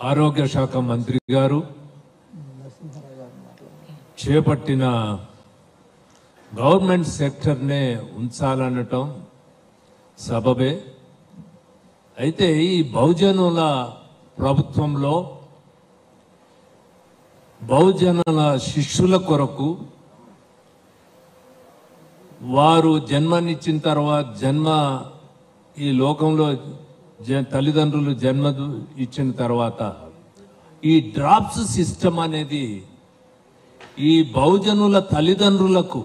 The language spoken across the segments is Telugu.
ఆరోగ్య శాఖ మంత్రి గారు చేపట్టిన గవర్నమెంట్ సెక్టర్నే ఉంచాలనటం సబబే అయితే ఈ బహుజనుల ప్రభుత్వంలో బహుజనుల శిష్యుల కొరకు వారు జన్మనిచ్చిన తర్వాత జన్మ ఈ లోకంలో జ- తల్లిదండ్రులు జన్మ ఇచ్చిన తర్వాత ఈ డ్రాప్స్ సిస్టమ్ అనేది ఈ బహుజనుల తల్లిదండ్రులకు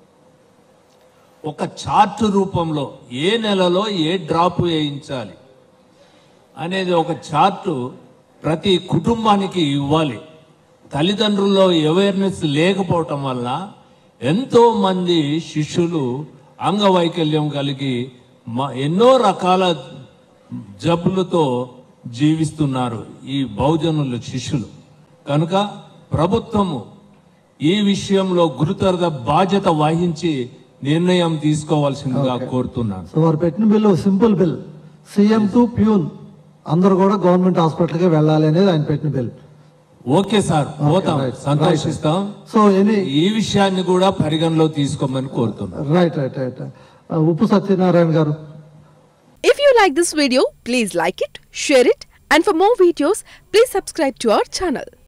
ఒక చార్ట్ రూపంలో ఏ నెలలో ఏ డ్రాప్ వేయించాలి అనేది ఒక చార్టు ప్రతి కుటుంబానికి ఇవ్వాలి తల్లిదండ్రుల్లో అవేర్నెస్ లేకపోవటం వల్ల ఎంతో మంది శిష్యులు అంగవైకల్యం కలిగి మ- ఎన్నో రకాల జబ్బులతో జీవిస్తున్నారు ఈ బహుజనుల శిష్యులు కనుక ప్రభుత్వము ఈ విషయంలో గురుతర బాధ్యత వహించి నిర్ణయం తీసుకోవాల్సిందిగా కోరుతున్నాను సో వారు పెట్టిన bill simple bill CM to peon అందరూ కూడా గవర్నమెంట్ హాస్పిటల్కి వెళ్ళాలి అనేది ఆయన పెట్టిన బిల్ ఓకే సార్ పోతాం right. సంతోషిస్తాం సో ఎనీ ఈ విషయాన్ని కూడా పరిగణలో తీసుకోమని కోరుతున్నాను రైట్ రైట్ రైట్ ఉప్పు సత్యనారాయణ గారు If you like this video, please like it, share it, and for more videos, please subscribe to our channel.